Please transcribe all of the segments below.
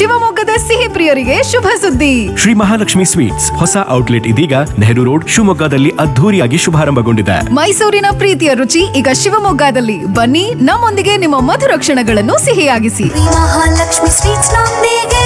ಶಿವಮೊಗ್ಗದ ಸಿಹಿ ಪ್ರಿಯರಿಗೆ ಶುಭ ಸುದ್ದಿ ಶ್ರೀ ಮಹಾಲಕ್ಷ್ಮಿ ಸ್ವೀಟ್ಸ್ ಹೊಸ ಔಟ್ಲೆಟ್ ಇದೀಗ ನೆಹರು ರೋಡ್ ಶಿವಮೊಗ್ಗದಲ್ಲಿ ಅದ್ಧೂರಿಯಾಗಿ ಶುಭಾರಂಭಗೊಂಡಿದೆ ಮೈಸೂರಿನ ಪ್ರೀತಿಯ ರುಚಿ ಈಗ ಶಿವಮೊಗ್ಗದಲ್ಲಿ ಬನ್ನಿ ನಮ್ಮೊಂದಿಗೆ ನಿಮ್ಮ ಮಧುರ ಕ್ಷಣಗಳನ್ನು ಸಿಹಿಯಾಗಿಸಿ ಮಹಾಲಕ್ಷ್ಮಿ ಸ್ವೀಟ್ಸ್ ನೊಂದಿಗೆ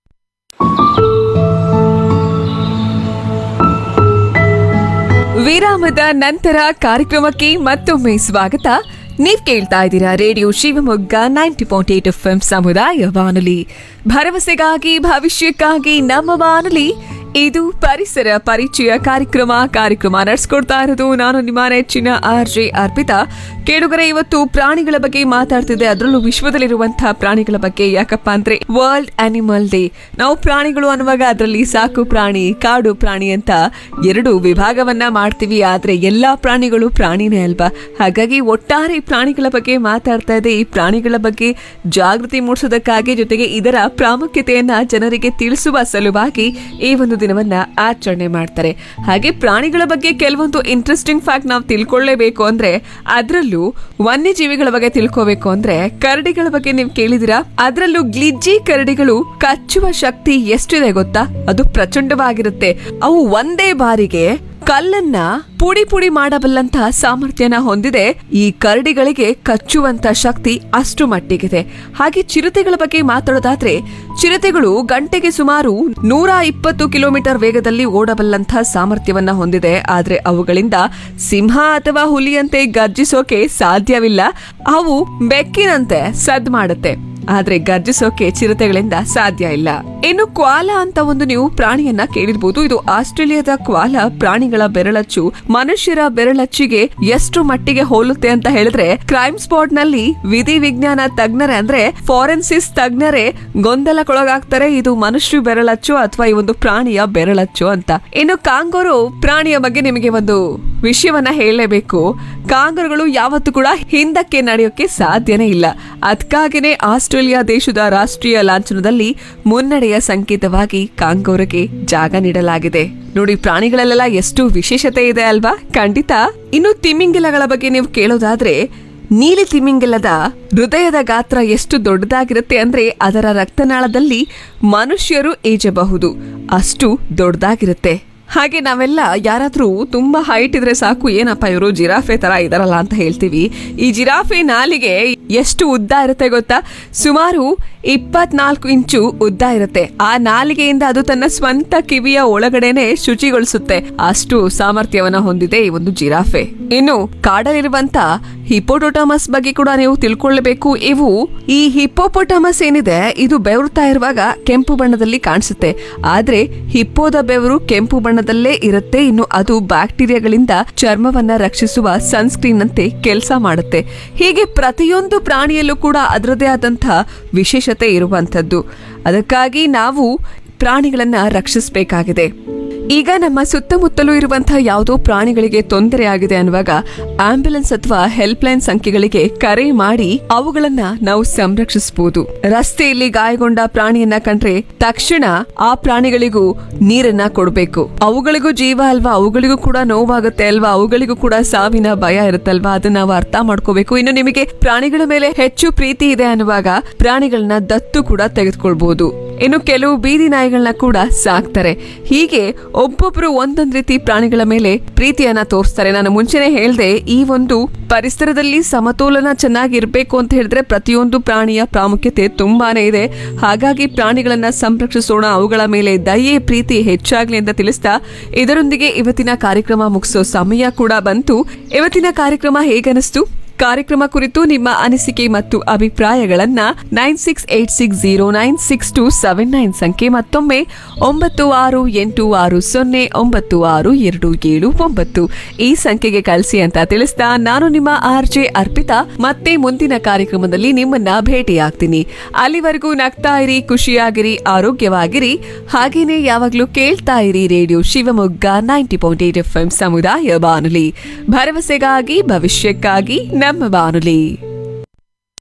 ವಿರಾಮದ ನಂತರ ಕಾರ್ಯಕ್ರಮಕ್ಕೆ ಮತ್ತೊಮ್ಮೆ ಸ್ವಾಗತ ನೀವ್ ಕೇಳ್ತಾ ಇದ್ದೀರಾ radio Shivamogga ninety point eight F M ಸಮುದಾಯ ಬಾನುಲಿ ಭರವಸೆಗಾಗಿ ಭವಿಷ್ಯಕ್ಕಾಗಿ ನಮ್ಮ ಬಾನುಲಿ ಇದು ಪರಿಸರ ಪರಿಚಯ ಕಾರ್ಯಕ್ರಮ ಕಾರ್ಯಕ್ರಮ ನಡೆಸ್ಕೊಡ್ತಾ ಇರೋದು ನಾನು ನಿಮ್ಮ ನೆಚ್ಚಿನ ಆರ್ ಜೆ ಅರ್ಪಿತಾ ಕೇಳುಗರೆ ಇವತ್ತು ಪ್ರಾಣಿಗಳ ಬಗ್ಗೆ ಮಾತಾಡ್ತಿದ್ದೆ ಅದರಲ್ಲೂ ವಿಶ್ವದಲ್ಲಿರುವಂತಹ ಪ್ರಾಣಿಗಳ ಬಗ್ಗೆ ಯಾಕಪ್ಪ ಅಂದ್ರೆ ವರ್ಲ್ಡ್ ಅನಿಮಲ್ ಡೇ ನಾವು ಪ್ರಾಣಿಗಳು ಅನ್ನುವಾಗ ಅದರಲ್ಲಿ ಸಾಕು ಪ್ರಾಣಿ ಕಾಡು ಪ್ರಾಣಿ ಅಂತ ಎರಡು ವಿಭಾಗವನ್ನ ಮಾಡ್ತೀವಿ ಆದ್ರೆ ಎಲ್ಲಾ ಪ್ರಾಣಿಗಳು ಪ್ರಾಣಿನೇ ಅಲ್ವಾ ಹಾಗಾಗಿ ಒಟ್ಟಾರೆ ಪ್ರಾಣಿಗಳ ಬಗ್ಗೆ ಮಾತಾಡ್ತಾ ಇದೆ ಈ ಪ್ರಾಣಿಗಳ ಬಗ್ಗೆ ಜಾಗೃತಿ ಮೂಡಿಸೋದಕ್ಕಾಗಿ ಜೊತೆಗೆ ಇದರ ಪ್ರಾಮುಖ್ಯತೆಯನ್ನ ಜನರಿಗೆ ತಿಳಿಸುವ ಸಲುವಾಗಿ ಈ ಒಂದು ದಿನವನ್ನ ಆಚರಣೆ ಮಾಡ್ತಾರೆ ಹಾಗೆ ಪ್ರಾಣಿಗಳ ಬಗ್ಗೆ ಕೆಲವೊಂದು ಇಂಟ್ರೆಸ್ಟಿಂಗ್ ಫ್ಯಾಕ್ಟ್ ನಾವು ತಿಳ್ಕೊಳ್ಳೇಬೇಕು ಅಂದ್ರೆ ಅದರಲ್ಲೂ ವನ್ಯಜೀವಿಗಳ ಬಗ್ಗೆ ತಿಳ್ಕೋಬೇಕು ಅಂದ್ರೆ ಕರಡಿಗಳ ಬಗ್ಗೆ ನೀವು ಕೇಳಿದಿರಾ ಅದರಲ್ಲೂ ಗ್ಲಿಜ್ಜಿ ಕರಡಿಗಳು ಕಚ್ಚುವ ಶಕ್ತಿ ಎಷ್ಟಿದೆ ಗೊತ್ತಾ ಅದು ಪ್ರಚಂಡವಾಗಿರುತ್ತೆ ಅವು ಒಂದೇ ಬಾರಿಗೆ ಕಲ್ಲನ್ನ ಪುಡಿ ಪುಡಿ ಮಾಡಬಲ್ಲಂತಹ ಸಾಮರ್ಥ್ಯನ ಹೊಂದಿದೆ ಈ ಕರಡಿಗಳಿಗೆ ಕಚ್ಚುವಂತ ಶಕ್ತಿ ಅಷ್ಟು ಮಟ್ಟಿಗಿದೆ ಹಾಗೆ ಚಿರತೆಗಳ ಬಗ್ಗೆ ಮಾತಾಡೋದಾದ್ರೆ ಚಿರತೆಗಳು ಗಂಟೆಗೆ ಸುಮಾರು ನೂರ ಇಪ್ಪತ್ತು ಕಿಲೋಮೀಟರ್ ವೇಗದಲ್ಲಿ ಓಡಬಲ್ಲಂತಹ ಸಾಮರ್ಥ್ಯವನ್ನ ಹೊಂದಿದೆ ಆದ್ರೆ ಅವುಗಳಿಂದ ಸಿಂಹ ಅಥವಾ ಹುಲಿಯಂತೆ ಗರ್ಜಿಸೋಕೆ ಸಾಧ್ಯವಿಲ್ಲ ಅವು ಬೆಕ್ಕಿನಂತೆ ಸದ್ ಮಾಡುತ್ತೆ ಆದ್ರೆ ಗರ್ಜಿಸೋಕೆ ಚಿರತೆಗಳಿಂದ ಸಾಧ್ಯ ಇಲ್ಲ ಇನ್ನು ಕ್ವಾಲ ಅಂತ ಒಂದು ನೀವು ಪ್ರಾಣಿಯನ್ನ ಕೇಳಿರ್ಬೋದು ಇದು ಆಸ್ಟ್ರೇಲಿಯಾದ ಕ್ವಾಲ ಪ್ರಾಣಿಗಳ ಬೆರಳಚ್ಚು ಮನುಷ್ಯರ ಬೆರಳಚ್ಚಿಗೆ ಎಷ್ಟು ಮಟ್ಟಿಗೆ ಹೋಲುತ್ತೆ ಅಂತ ಹೇಳಿದ್ರೆ ಕ್ರೈಮ್ ಸ್ಪಾಟ್ ನಲ್ಲಿ ವಿಧಿ ವಿಜ್ಞಾನ ತಜ್ಞರೇ ಅಂದ್ರೆ ಫಾರೆನ್ಸಿಸ್ ತಜ್ಞರೇ ಗೊಂದಲಕ್ಕೊಳಗಾಗ್ತಾರೆ ಇದು ಮನುಷ್ಯ ಬೆರಳಚ್ಚು ಅಥವಾ ಈ ಒಂದು ಪ್ರಾಣಿಯ ಬೆರಳಚ್ಚು ಅಂತ ಇನ್ನು ಕಾಂಗೋರು ಪ್ರಾಣಿಯ ಬಗ್ಗೆ ನಿಮಗೆ ಒಂದು ವಿಷಯವನ್ನ ಹೇಳಲೇಬೇಕು ಕಾಂಗರುಗಳು ಯಾವತ್ತೂ ಕೂಡ ಹಿಂದಕ್ಕೆ ನಡೆಯೋಕೆ ಸಾಧ್ಯನೇ ಇಲ್ಲ ಅದಕ್ಕಾಗಿನೇ ಆಸ್ಟ್ರೇಲಿಯಾ ದೇಶದ ರಾಷ್ಟ್ರೀಯ ಲಾಂಛನದಲ್ಲಿ ಮುನ್ನಡೆಯ ಸಂಕೇತವಾಗಿ ಕಾಂಗೋರಿಗೆ ಜಾಗ ನೀಡಲಾಗಿದೆ ನೋಡಿ ಪ್ರಾಣಿಗಳಲ್ಲೆಲ್ಲ ಎಷ್ಟು ವಿಶೇಷತೆ ಇದೆ ಅಲ್ವಾ ಖಂಡಿತ ಇನ್ನು ತಿಮಿಂಗಿಲಗಳ ಬಗ್ಗೆ ನೀವು ಕೇಳೋದಾದ್ರೆ ನೀಲಿ ತಿಮಿಂಗಿಲದ ಹೃದಯದ ಗಾತ್ರ ಎಷ್ಟು ದೊಡ್ಡದಾಗಿರುತ್ತೆ ಅಂದ್ರೆ ಅದರ ರಕ್ತನಾಳದಲ್ಲಿ ಮನುಷ್ಯರು ಈಜಬಹುದು ಅಷ್ಟು ದೊಡ್ಡದಾಗಿರುತ್ತೆ ಹಾಗೆ ನಾವೆಲ್ಲ ಯಾರಾದ್ರೂ ತುಂಬಾ ಹೈಟ್ ಇದ್ರೆ ಸಾಕು ಏನಪ್ಪ ಇವರು ಜಿರಾಫೆ ತರ ಇದಾರಲ್ಲ ಅಂತ ಹೇಳ್ತೀವಿ ಈ ಜಿರಾಫೆ ನಾಲಿಗೆ ಎಷ್ಟು ಉದ್ದ ಇರುತ್ತೆ ಗೊತ್ತಾ ಸುಮಾರು ಇಪ್ಪತ್ನಾಲ್ಕು ಇಂಚು ಉದ್ದ ಇರುತ್ತೆ ಆ ನಾಲಿಗೆಯಿಂದ ಅದು ತನ್ನ ಸ್ವಂತ ಕಿವಿಯ ಒಳಗಡೆನೆ ಶುಚಿಗೊಳಿಸುತ್ತೆ ಅಷ್ಟು ಸಾಮರ್ಥ್ಯವನ್ನ ಹೊಂದಿದೆ ಈ ಒಂದು ಜಿರಾಫೆ ಇನ್ನು ಕಾಡಲ್ಲಿರುವಂತ ಹಿಪೋಟೋಟಮಸ್ ಬಗ್ಗೆ ಕೂಡ ನೀವು ತಿಳ್ಕೊಳ್ಳಬೇಕು ಇವು ಈ ಹಿಪ್ಪೋಪೊಟಮಸ್ ಏನಿದೆ ಇದು ಬೆವರುತ್ತಾ ಇರುವಾಗ ಕೆಂಪು ಬಣ್ಣದಲ್ಲಿ ಕಾಣಿಸುತ್ತೆ ಆದ್ರೆ ಹಿಪ್ಪೋದ ಬೆವರು ಕೆಂಪು ಬಣ್ಣದಲ್ಲೇ ಇರುತ್ತೆ ಇನ್ನು ಅದು ಬ್ಯಾಕ್ಟೀರಿಯಾಗಳಿಂದ ಚರ್ಮವನ್ನ ರಕ್ಷಿಸುವ ಸನ್ಸ್ಕ್ರೀನ್ ಅಂತೆ ಕೆಲಸ ಮಾಡುತ್ತೆ ಹೀಗೆ ಪ್ರತಿಯೊಂದು ಪ್ರಾಣಿಯಲ್ಲೂ ಕೂಡ ಅದರದೇ ಆದಂತಹ ವಿಶೇಷತೆ ಇರುವಂತದ್ದು ಅದಕ್ಕಾಗಿ ನಾವು ಪ್ರಾಣಿಗಳನ್ನ ರಕ್ಷಿಸಬೇಕಾಗಿದೆ ಈಗ ನಮ್ಮ ಸುತ್ತಮುತ್ತಲೂ ಇರುವಂತಹ ಯಾವುದೋ ಪ್ರಾಣಿಗಳಿಗೆ ತೊಂದರೆ ಆಗಿದೆ ಅನ್ನುವಾಗ ಆಂಬ್ಯುಲೆನ್ಸ್ ಅಥವಾ ಹೆಲ್ಪ್ ಲೈನ್ ಸಂಖ್ಯೆಗಳಿಗೆ ಕರೆ ಮಾಡಿ ಅವುಗಳನ್ನ ನಾವು ಸಂರಕ್ಷಿಸಬಹುದು ರಸ್ತೆಯಲ್ಲಿ ಗಾಯಗೊಂಡ ಪ್ರಾಣಿಯನ್ನ ಕಂಡ್ರೆ ತಕ್ಷಣ ಆ ಪ್ರಾಣಿಗಳಿಗೂ ನೀರನ್ನ ಕೊಡಬೇಕು ಅವುಗಳಿಗೂ ಜೀವ ಅಲ್ವಾ ಅವುಗಳಿಗೂ ಕೂಡ ನೋವಾಗುತ್ತೆ ಅಲ್ವಾ ಅವುಗಳಿಗೂ ಕೂಡ ಸಾವಿನ ಭಯ ಇರುತ್ತಲ್ವಾ ಅದನ್ನ ನಾವು ಅರ್ಥ ಮಾಡ್ಕೋಬೇಕು ಇನ್ನು ನಿಮಗೆ ಪ್ರಾಣಿಗಳ ಮೇಲೆ ಹೆಚ್ಚು ಪ್ರೀತಿ ಇದೆ ಅನ್ನುವಾಗ ಪ್ರಾಣಿಗಳನ್ನ ದತ್ತು ಕೂಡ ತೆಗೆದುಕೊಳ್ಬಹುದು ಇನ್ನು ಕೆಲವು ಬೀದಿ ನಾಯಿಗಳನ್ನ ಕೂಡ ಸಾಕ್ತಾರೆ ಹೀಗೆ ಒಬ್ಬೊಬ್ರು ಒಂದೊಂದ್ ರೀತಿ ಪ್ರಾಣಿಗಳ ಮೇಲೆ ಪ್ರೀತಿಯನ್ನ ತೋರಿಸ್ತಾರೆ ನಾನು ಮುಂಚೆನೆ ಹೇಳ್ದೆ ಈ ಒಂದು ಪರಿಸರದಲ್ಲಿ ಸಮತೋಲನ ಚೆನ್ನಾಗಿರ್ಬೇಕು ಅಂತ ಹೇಳಿದ್ರೆ ಪ್ರತಿಯೊಂದು ಪ್ರಾಣಿಯ ಪ್ರಾಮುಖ್ಯತೆ ತುಂಬಾನೇ ಇದೆ ಹಾಗಾಗಿ ಪ್ರಾಣಿಗಳನ್ನ ಸಂರಕ್ಷಿಸೋಣ ಅವುಗಳ ಮೇಲೆ ದಯೆ ಪ್ರೀತಿ ಹೆಚ್ಚಾಗ್ಲಿ ಅಂತ ತಿಳಿಸ್ತಾ ಇದರೊಂದಿಗೆ ಇವತ್ತಿನ ಕಾರ್ಯಕ್ರಮ ಮುಗಿಸೋ ಸಮಯ ಕೂಡ ಬಂತು ಇವತ್ತಿನ ಕಾರ್ಯಕ್ರಮ ಹೇಗನಿಸ್ತು ಕಾರ್ಯಕ್ರಮ ಕುರಿತು ನಿಮ್ಮ ಅನಿಸಿಕೆ ಮತ್ತು ಅಭಿಪ್ರಾಯಗಳನ್ನ nine six eight six zero nine six two seven nine ಸಂಖ್ಯೆ ಮತ್ತೊಮ್ಮೆ ಒಂಬತ್ತು ಆರು ಎಂಟು ಆರು ಸೊನ್ನೆ ಒಂಬತ್ತು ಆರು ಎರಡು ಏಳು ಒಂಬತ್ತು ಈ ಸಂಖ್ಯೆಗೆ ಕಳಿಸಿ ಅಂತ ತಿಳಿಸ್ತಾ ನಾನು ನಿಮ್ಮ ಆರ್ ಜೆ ಅರ್ಪಿತಾ ಮತ್ತೆ ಮುಂದಿನ ಕಾರ್ಯಕ್ರಮದಲ್ಲಿ ನಿಮ್ಮನ್ನ ಭೇಟಿಯಾಗ್ತೀನಿ ಅಲ್ಲಿವರೆಗೂ ನಗ್ತಾ ಇರಿ ಖುಷಿಯಾಗಿರಿ ಆರೋಗ್ಯವಾಗಿರಿ ಹಾಗೇನೆ ಯಾವಾಗ್ಲೂ ಕೇಳ್ತಾ ಇರಿ radio Shivamogga ninety point eight F M ಸಮುದಾಯ ಬಾನುಲಿ ಭರವಸೆಗಾಗಿ ಭವಿಷ್ಯಕ್ಕಾಗಿ ನಮ್ಮ ಬಾನುಲಿ